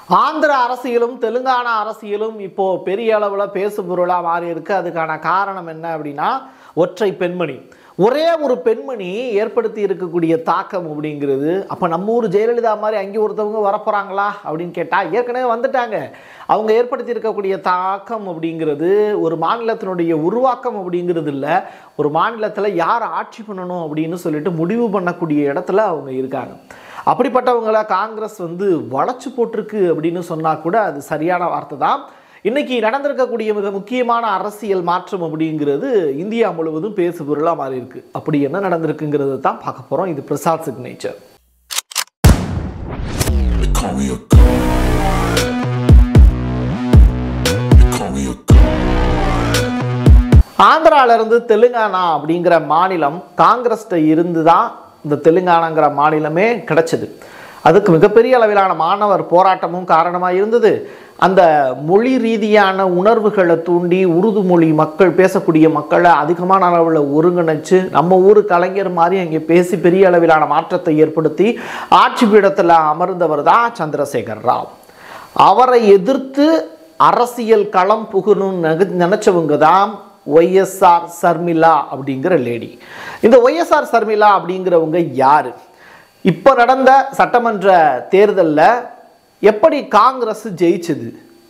ஆந்திர அரசியலும் தெலுங்கானா அரசியலும் இப்போ பெரிய அளவில் பேசு பொருளாக மாறி இருக்கு அதுக்கான காரணம் என்ன அப்படின்னா ஒற்றை பெண்மணி ஒரே ஒரு பெண்மணி ஏற்படுத்தி இருக்கக்கூடிய தாக்கம் அப்படிங்கிறது அப்போ நம்ம ஊர் ஜெயலலிதா மாதிரி அங்கே ஒருத்தவங்க வரப்போகிறாங்களா அப்படின்னு கேட்டால் ஏற்கனவே வந்துட்டாங்க அவங்க ஏற்படுத்தி இருக்கக்கூடிய தாக்கம் அப்படிங்கிறது ஒரு மாநிலத்தினுடைய உருவாக்கம் அப்படிங்கிறது இல்லை ஒரு மாநிலத்தில் யார் ஆட்சி பண்ணணும் அப்படின்னு சொல்லிட்டு முடிவு பண்ணக்கூடிய இடத்துல அவங்க இருக்காங்க அப்படிப்பட்டவங்கள காங்கிரஸ் வந்து வளைச்சு போட்டிருக்கு அப்படின்னு சொன்னால் கூட அது சரியான வார்த்தை தான் இன்னைக்கு நடந்திருக்கக்கூடிய மிக முக்கியமான அரசியல் மாற்றம் அப்படிங்கிறது இந்தியா முழுவதும் பேசு பொருளாக மாறி இருக்கு அப்படி என்ன நடந்திருக்குங்கிறது தான் பார்க்க போகிறோம் இது Prasad signature They call me a god. They call me a god. ஆந்திரால இருந்து தெலுங்கானா அப்படிங்கிற மாநிலம் காங்கிரஸ்ட இருந்து தான் இந்த தெலுங்கானாங்கிற மாநிலமே கிடைச்சது அதுக்கு மிகப்பெரிய அளவிலான மாணவர் போராட்டமும் காரணமாக இருந்தது அந்த மொழி ரீதியான உணர்வுகளை தூண்டி உருது மொழி மக்கள் பேசக்கூடிய மக்களை அதிகமான அளவில் ஒருங்கிணைச்சு நம்ம ஊர் கலைஞர் மாதிரி அங்கே பேசி பெரிய அளவிலான மாற்றத்தை ஏற்படுத்தி ஆட்சி பீடத்தில் அமர்ந்தவர் தான் சந்திரசேகர் ராவ் அவரை எதிர்த்து அரசியல் களம் புகணும்னு நினச்சவங்க தான் ஒய்எஸ்ஆர் சர்மிளா அப்படிங்கிற லேடி இந்த ஒய்எஸ்ஆர் சர்மிளா அப்படிங்கிறவங்க யார் இப்போ நடந்த சட்டமன்ற தேர்தலில் எப்படி காங்கிரஸ் ஜெயிச்சது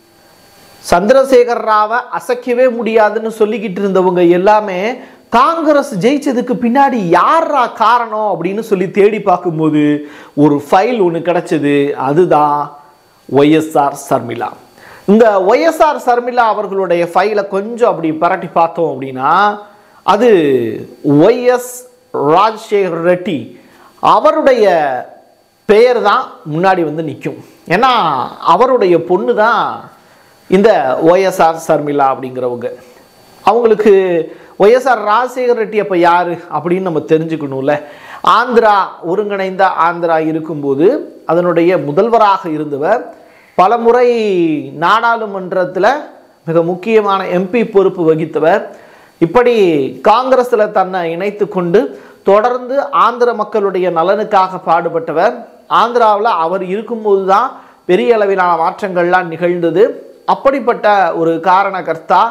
சந்திரசேகர் ராவை அசைக்கவே முடியாதுன்னு சொல்லிக்கிட்டு இருந்தவங்க எல்லாமே காங்கிரஸ் ஜெயிச்சதுக்கு பின்னாடி யாரா காரணம் அப்படின்னு சொல்லி தேடி பார்க்கும்போது ஒரு ஃபைல் ஒன்று கிடைச்சது அதுதான் ஒய்எஸ்ஆர் சர்மிளா இந்த ஒய்எஸ்ஆர் சர்மிளா அவர்களுடைய ஃபைலை கொஞ்சம் அப்படி பரட்டி பார்த்தோம் அப்படின்னா அது ஒய்எஸ் ராஜசேகர் ரெட்டி அவருடைய பெயர் தான் முன்னாடி வந்து நிற்கும் ஏன்னா அவருடைய பொண்ணு தான் இந்த ஒய்எஸ்ஆர் சர்மிளா அப்படிங்கிறவங்க அவங்களுக்கு ஒய்எஸ்ஆர் ராஜசேகர் ரெட்டி அப்போ யார் அப்படின்னு நம்ம தெரிஞ்சுக்கணும்ல ஆந்திரா ஒருங்கிணைந்த ஆந்திரா இருக்கும்போது அதனுடைய முதல்வராக இருந்தவர் பலமுறை நாடாளுமன்றத்தில் மிக முக்கியமான எம்பி பொறுப்பு வகித்தவர் இப்படி காங்கிரஸில் தன்னை இணைத்து கொண்டு தொடர்ந்து ஆந்திர மக்களுடைய நலனுக்காக பாடுபட்டவர் ஆந்திராவில் அவர் இருக்கும்போது தான் பெரிய அளவிலான மாற்றங்கள்லாம் நிகழ்ந்தது அப்படிப்பட்ட ஒரு காரணகர்த்தா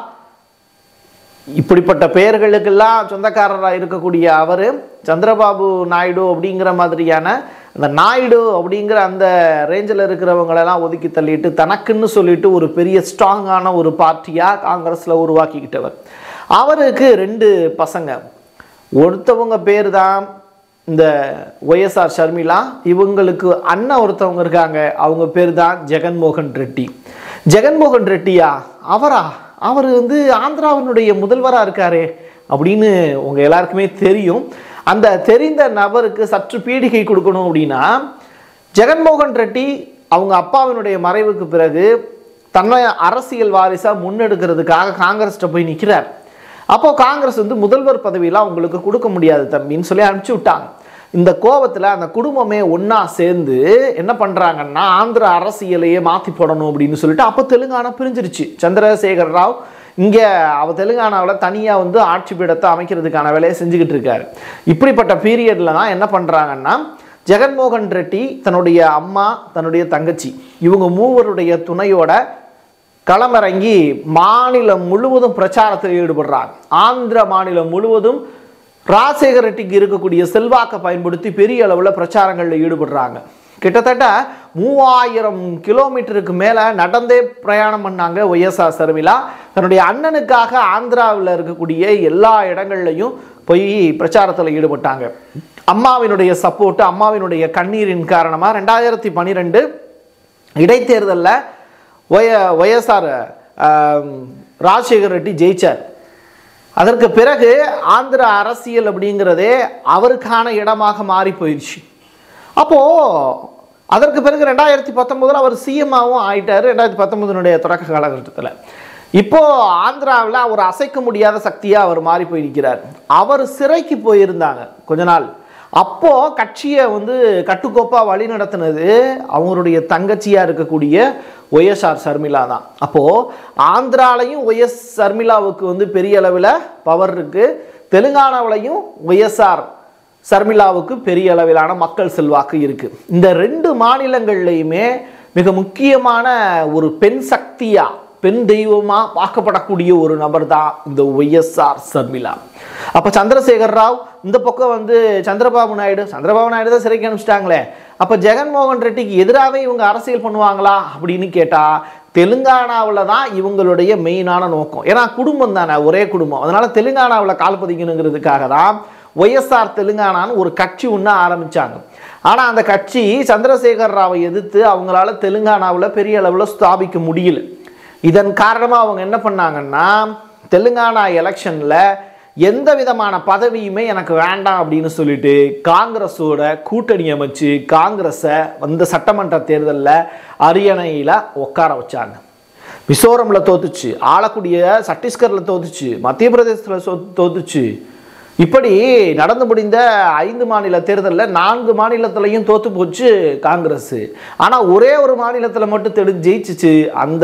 இப்படிப்பட்ட பெயர்களுக்கெல்லாம் சொந்தக்காரராக இருக்கக்கூடிய அவர் சந்திரபாபு நாயுடு அப்படிங்கிற மாதிரியான அந்த நாயுடு அப்படிங்கிற அந்த ரேஞ்சில் இருக்கிறவங்களெல்லாம் ஒதுக்கி தள்ளிட்டு தனக்குன்னு சொல்லிட்டு ஒரு பெரிய ஸ்ட்ராங்கான ஒரு பார்ட்டியாக காங்கிரஸில் உருவாக்கிக்கிட்டவர் அவருக்கு ரெண்டு பசங்க ஒருத்தவங்க பேர் தான் இந்த ஒய்எஸ்ஆர் ஷர்மிளா இவங்களுக்கு அண்ணன் ஒருத்தவங்க இருக்காங்க அவங்க பேர் தான் ஜெகன்மோகன் ரெட்டி ஜெகன்மோகன் ரெட்டியா அவரா அவர் வந்து ஆந்திராவினுடைய முதல்வராக இருக்காரே அப்படின்னு உங்கள் எல்லாருக்குமே தெரியும் அந்த தெரிந்த நபருக்கு சற்று பீடிகை கொடுக்கணும் அப்படின்னா ஜெகன்மோகன் ரெட்டி அவங்க அப்பாவினுடைய மறைவுக்கு பிறகு தன்னை அரசியல் வாரிசாக முன்னெடுக்கிறதுக்காக காங்கிரஸ்கிட்ட போய் நிற்கிறார் அப்போ காங்கிரஸ் வந்து முதல்வர் பதவியெல்லாம் உங்களுக்கு கொடுக்க முடியாது தம்பின்னு சொல்லி அனுப்பிச்சி விட்டாங்க இந்த கோபத்தில் அந்த குடும்பமே ஒன்றா சேர்ந்து என்ன பண்ணுறாங்கன்னா ஆந்திர அரசியலையே மாற்றி போடணும் அப்படின்னு சொல்லிட்டு அப்போ தெலுங்கானா பிரிஞ்சிருச்சு சந்திரசேகர் ராவ் இங்கே அவ தெலுங்கானாவில் தனியாக வந்து ஆட்சி பீடத்தை அமைக்கிறதுக்கான வேலையை செஞ்சுக்கிட்டு இருக்காரு இப்படிப்பட்ட பீரியடில் தான் என்ன பண்ணுறாங்கன்னா ஜெகன்மோகன் ரெட்டி தன்னுடைய அம்மா தன்னுடைய தங்கச்சி இவங்க மூவருடைய துணையோட களமிறங்கி மாநிலம் முழுவதும் பிரச்சாரத்தில் ஈடுபடுறாங்க ஆந்திர மாநிலம் முழுவதும் ராஜசேகர் ரெட்டிக்கு இருக்கக்கூடிய செல்வாக்கை பயன்படுத்தி பெரிய அளவில் பிரச்சாரங்களில் ஈடுபடுறாங்க கிட்டத்தட்ட மூவாயிரம் கிலோமீட்டருக்கு மேலே நடந்தே பிரயாணம் பண்ணாங்க ஒய்எஸ்ஆர் சர்மிளா தன்னுடைய அண்ணனுக்காக ஆந்திராவில் இருக்கக்கூடிய எல்லா இடங்கள்லையும் போய் பிரச்சாரத்தில் ஈடுபட்டாங்க அம்மாவினுடைய சப்போர்ட்டு அம்மாவினுடைய கண்ணீரின் காரணமாக ரெண்டாயிரத்தி பன்னிரெண்டு இடைத்தேர்தலில் ஒய ஒய்எஸ்ஆர் ராஜசேகர் ரெட்டி ஜெயிச்சார் அதற்கு பிறகு ஆந்திர அரசியல் அப்படிங்கிறதே அவருக்கான இடமாக மாறி போயிடுச்சு அப்போது அதற்கு பிறகு ரெண்டாயிரத்தி பத்தொம்போதில் அவர் சிஎம்மாவும் ஆயிட்டார் ரெண்டாயிரத்தி பத்தொம்போதினுடைய தொடக்க காலகட்டத்தில் இப்போ ஆந்திராவில் அவர் அசைக்க முடியாத சக்தியாக அவர் மாறி போய் நிற்கிறார் அவர் சிறைக்கு போயிருந்தாங்க கொஞ்ச நாள் அப்போ கட்சியை வந்து கட்டுக்கோப்பாக வழி நடத்தினது அவங்களுடைய தங்கச்சியாக இருக்கக்கூடிய ஒய்எஸ்ஆர் சர்மிளா தான் அப்போது ஆந்திராலையும் ஒய்எஸ் சர்மிளாவுக்கு வந்து பெரிய அளவில் பவர் இருக்குது தெலுங்கானாவிலையும் ஒய்எஸ்ஆர் சர்மிளாவுக்கு பெரிய அளவிலான மக்கள் செல்வாக்கு இருக்குது இந்த ரெண்டு மாநிலங்கள்லையுமே மிக முக்கியமான ஒரு பெண் சக்தியா பெண் தெய்வமா பார்க்கப்படக்கூடிய ஒரு நபர் தான் இந்த ஒய்எஸ்ஆர் சர்மிளா அப்ப சந்திரசேகர் ராவ் இந்த பக்கம் வந்து சந்திரபாபு நாயுடு சந்திரபாபு நாயுடு தான் சிறைக்கு அனுப்பிச்சிட்டாங்களே அப்ப ஜெகன்மோகன் ரெட்டிக்கு எதிராகவே இவங்க அரசியல் பண்ணுவாங்களா அப்படின்னு கேட்டா தெலுங்கானாவில் தான் இவங்களுடைய மெயினான நோக்கம் ஏன்னா குடும்பம் தானே ஒரே குடும்பம் அதனால தெலுங்கானாவில் கால் பதிக்கணுங்கிறதுக்காக தான் ஒய்எஸ்ஆர் தெலுங்கானான்னு ஒரு கட்சி ஒன்று ஆரம்பிச்சாங்க ஆனால் அந்த கட்சி சந்திரசேகர் ராவை எதிர்த்து அவங்களால தெலுங்கானாவில் பெரிய அளவில் ஸ்தாபிக்க முடியல இதன் காரணமாக அவங்க என்ன பண்ணாங்கன்னா தெலுங்கானா எலெக்ஷனில் எந்த விதமான பதவியுமே எனக்கு வேண்டாம் அப்படின்னு சொல்லிட்டு காங்கிரஸோட கூட்டணி அமைச்சு காங்கிரஸை வந்த சட்டமன்ற தேர்தலில் அரியணையில் உட்கார வச்சாங்க மிசோரமில் தோத்துச்சு ஆளக்கூடிய சத்தீஸ்கரில் தோத்துச்சு மத்திய பிரதேசத்தில் தோத்துச்சு இப்படி நடந்து முடிந்த ஐந்து மாநில தேர்தலில் நான்கு மாநிலத்திலையும் தோத்து போச்சு காங்கிரஸ் ஆனால் ஒரே ஒரு மாநிலத்தில் மட்டும் தெளி ஜெயிச்சிச்சு அந்த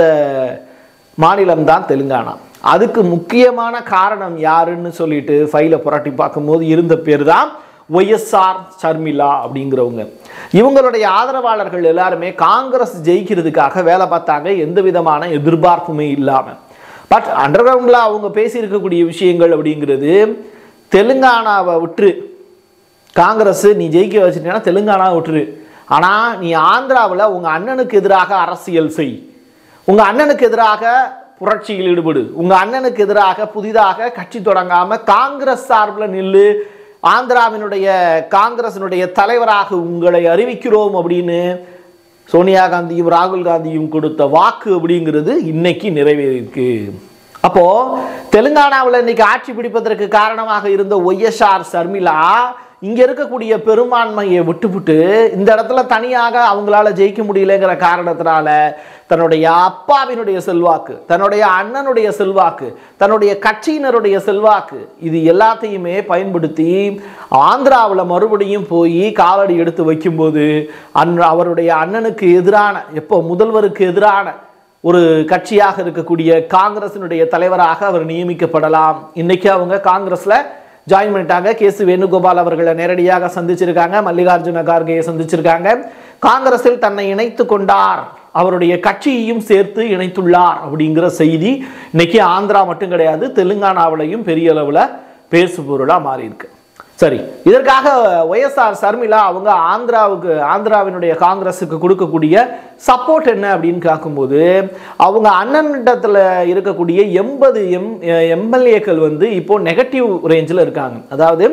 மாநிலம் தான் தெலுங்கானா அதுக்கு முக்கியமான காரணம் யாருன்னு சொல்லிட்டு ஃபைலை புரட்டி பார்க்கும்போது இருந்த பேர் தான் ஒய்எஸ்ஆர் சர்மிளா அப்படிங்கிறவங்க இவங்களுடைய ஆதரவாளர்கள் எல்லாருமே காங்கிரஸ் ஜெயிக்கிறதுக்காக வேலை பார்த்தாங்க எந்த விதமான எதிர்பார்ப்புமே இல்லாமல் பட் அண்டர் கிரவுண்டில் அவங்க பேசியிருக்கக்கூடிய விஷயங்கள் அப்படிங்கிறது தெலுங்கானாவை விட்டு காங்கிரஸ் நீ ஜெயிக்க வச்சுட்டேன்னா தெலுங்கானா விட்டுரு ஆனால் நீ ஆந்திராவில் உங்கள் அண்ணனுக்கு எதிராக அரசியல் செய் உங்கள் அண்ணனுக்கு எதிராக புரட்சியில் ஈடுபடு உங்கள் அண்ணனுக்கு எதிராக புதிதாக கட்சி தொடங்காமல் காங்கிரஸ் சார்பில் நில்லு ஆந்திராவினுடைய காங்கிரசினுடைய தலைவராக உங்களை அறிவிக்கிறோம் அப்படின்னு சோனியா காந்தியும் ராகுல் காந்தியும் கொடுத்த வாக்கு அப்படிங்கிறது இன்னைக்கு நிறைவேறியிருக்கு அப்போ தெலுங்கானாவில் இன்னைக்கு ஆட்சி பிடிப்பதற்கு காரணமாக இருந்த ஒய்எஸ்ஆர் சர்மிளா இங்க இருக்கக்கூடிய பெரும்பான்மையை விட்டுவிட்டு இந்த இடத்துல தனியாக அவங்களால ஜெயிக்க முடியலங்கிற காரணத்தினால தன்னுடைய அப்பாவினுடைய செல்வாக்கு தன்னுடைய அண்ணனுடைய செல்வாக்கு தன்னுடைய கட்சியினருடைய செல்வாக்கு இது எல்லாத்தையுமே பயன்படுத்தி ஆந்திராவில் மறுபடியும் போய் காலடி எடுத்து வைக்கும்போது அன் அவருடைய அண்ணனுக்கு எதிரான எப்போ முதல்வருக்கு எதிரான ஒரு கட்சியாக இருக்கக்கூடிய காங்கிரசினுடைய தலைவராக அவர் நியமிக்கப்படலாம் இன்னைக்கு அவங்க காங்கிரஸ்ல ஜாயின் பண்ணிட்டாங்க கேசி வேணுகோபால் அவர்களை நேரடியாக சந்திச்சிருக்காங்க மல்லிகார்ஜுன கார்கேயை சந்திச்சிருக்காங்க காங்கிரஸில் தன்னை இணைத்து கொண்டார் அவருடைய கட்சியையும் சேர்த்து இணைத்துள்ளார் அப்படிங்கிற செய்தி இன்னைக்கு ஆந்திரா மட்டும் கிடையாது தெலுங்கானாவிலையும் பெரிய அளவில் பேசு பொருளாக மாறி இருக்கு சரி இதற்காக ஒய்எஸ்ஆர் சர்மிளா அவங்க ஆந்திராவுக்கு ஆந்திராவினுடைய காங்கிரஸுக்கு கொடுக்கக்கூடிய சப்போர்ட் என்ன அப்படின்னு பார்க்கும்போது அவங்க அண்ணனிடத்தில் இருக்கக்கூடிய எண்பது எம் எம்எல்ஏக்கள் வந்து இப்போ நெகட்டிவ் ரேஞ்சில் இருக்காங்க அதாவது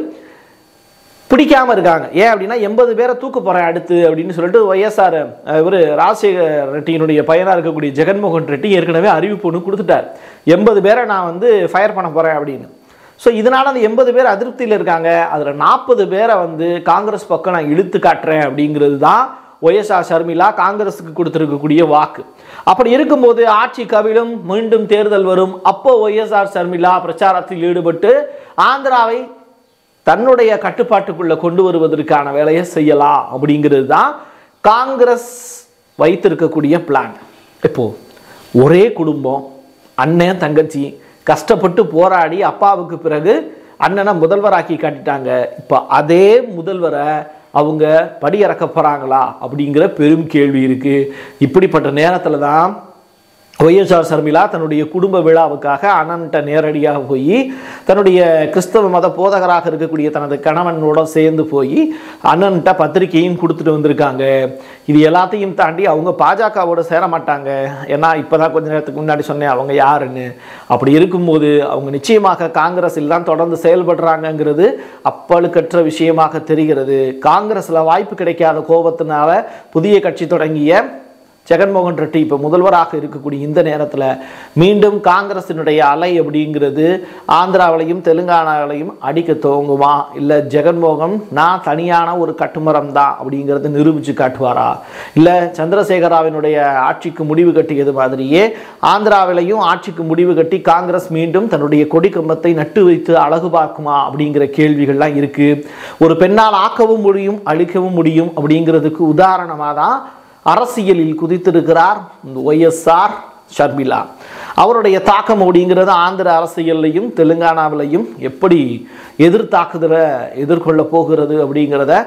பிடிக்காம இருக்காங்க ஏன் அப்படின்னா எண்பது பேரை தூக்க போறேன் அடுத்து அப்படின்னு சொல்லிட்டு ஒய்எஸ்ஆர் இவர் ராஜசேகர் ரெட்டியினுடைய பையனாக இருக்கக்கூடிய ஜெகன்மோகன் ரெட்டி ஏற்கனவே அறிவிப்பு ஒன்று கொடுத்துட்டார் எண்பது பேரை நான் வந்து ஃபயர் பண்ண போறேன் அப்படின்னு ஸோ இதனால அந்த எண்பது பேர் அதிருப்தியில் இருக்காங்க அதில் நாற்பது பேரை வந்து காங்கிரஸ் பக்கம் நான் இழுத்து காட்டுறேன் அப்படிங்கிறது தான் ஒய்எஸ்ஆர் ஷர்மிளா காங்கிரஸுக்கு கொடுத்துருக்கக்கூடிய வாக்கு அப்படி இருக்கும்போது ஆட்சி கவிழும் மீண்டும் தேர்தல் வரும் அப்போ ஒய்எஸ்ஆர் ஷர்மிளா பிரச்சாரத்தில் ஈடுபட்டு ஆந்திராவை தன்னுடைய கட்டுப்பாட்டுக்குள்ள கொண்டு வருவதற்கான வேலையை செய்யலாம் அப்படிங்கிறது தான் காங்கிரஸ் வைத்திருக்கக்கூடிய பிளான் இப்போ ஒரே குடும்பம் அண்ணன் தங்கச்சி கஷ்டப்பட்டு போராடி அப்பாவுக்கு பிறகு அண்ணனை முதல்வராக்கி காட்டிட்டாங்க இப்போ அதே முதல்வரை அவங்க படியிறக்க போகிறாங்களா அப்படிங்கிற பெரும் கேள்வி இருக்கு இப்படிப்பட்ட நேரத்தில் தான் ஒய்எஸ்ஆர் சர்மிளா தன்னுடைய குடும்ப விழாவுக்காக அண்ணன்ட்ட நேரடியாக போய் தன்னுடைய கிறிஸ்தவ மத போதகராக இருக்கக்கூடிய தனது கணவனோட சேர்ந்து போய் அண்ணன்ட்ட பத்திரிக்கையும் கொடுத்துட்டு வந்திருக்காங்க இது எல்லாத்தையும் தாண்டி அவங்க பாஜகவோட சேர மாட்டாங்க ஏன்னா இப்போதான் கொஞ்ச நேரத்துக்கு முன்னாடி சொன்னேன் அவங்க யாருன்னு அப்படி இருக்கும்போது அவங்க நிச்சயமாக காங்கிரஸில் தான் தொடர்ந்து செயல்படுறாங்கங்கிறது அப்பழுக்கற்ற விஷயமாக தெரிகிறது காங்கிரஸில் வாய்ப்பு கிடைக்காத கோபத்தினால புதிய கட்சி தொடங்கிய ஜெகன்மோகன் ரெட்டி இப்போ முதல்வராக இருக்கக்கூடிய இந்த நேரத்தில் மீண்டும் காங்கிரசினுடைய அலை அப்படிங்கிறது ஆந்திராவிலையும் தெலுங்கானாவிலையும் அடிக்க துவங்குமா இல்லை ஜெகன்மோகன் நான் தனியான ஒரு கட்டுமரம் தான் அப்படிங்கிறத நிரூபித்து காட்டுவாரா இல்லை சந்திரசேகராவினுடைய ஆட்சிக்கு முடிவு கட்டியது மாதிரியே ஆந்திராவிலையும் ஆட்சிக்கு முடிவு கட்டி காங்கிரஸ் மீண்டும் தன்னுடைய கொடி கம்பத்தை நட்டு வைத்து அழகு பார்க்குமா அப்படிங்கிற கேள்விகள்லாம் இருக்குது ஒரு பெண்ணால் ஆக்கவும் முடியும் அழிக்கவும் முடியும் அப்படிங்கிறதுக்கு உதாரணமாக தான் அரசியலில் குதித்திருக்கிறார் ஒய்எஸ்ஆர் ஷர்மிளா அவருடைய தாக்கம் அப்படிங்கிறது ஆந்திர அரசியல்லையும் தெலுங்கானாவிலையும் எப்படி எதிர்த்தாக்குதலை எதிர்கொள்ள போகிறது அப்படிங்கிறத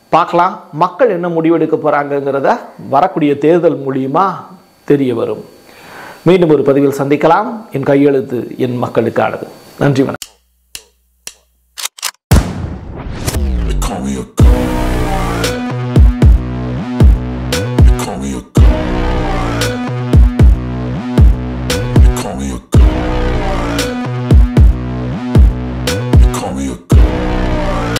பார்க்கலாம் மக்கள் என்ன முடிவெடுக்க போகிறாங்கங்கிறத வரக்கூடிய தேர்தல் மூலியமா தெரிய வரும் மீண்டும் ஒரு பதிவில் சந்திக்கலாம் என் கையெழுத்து என் மக்களுக்கானது நன்றி வணக்கம்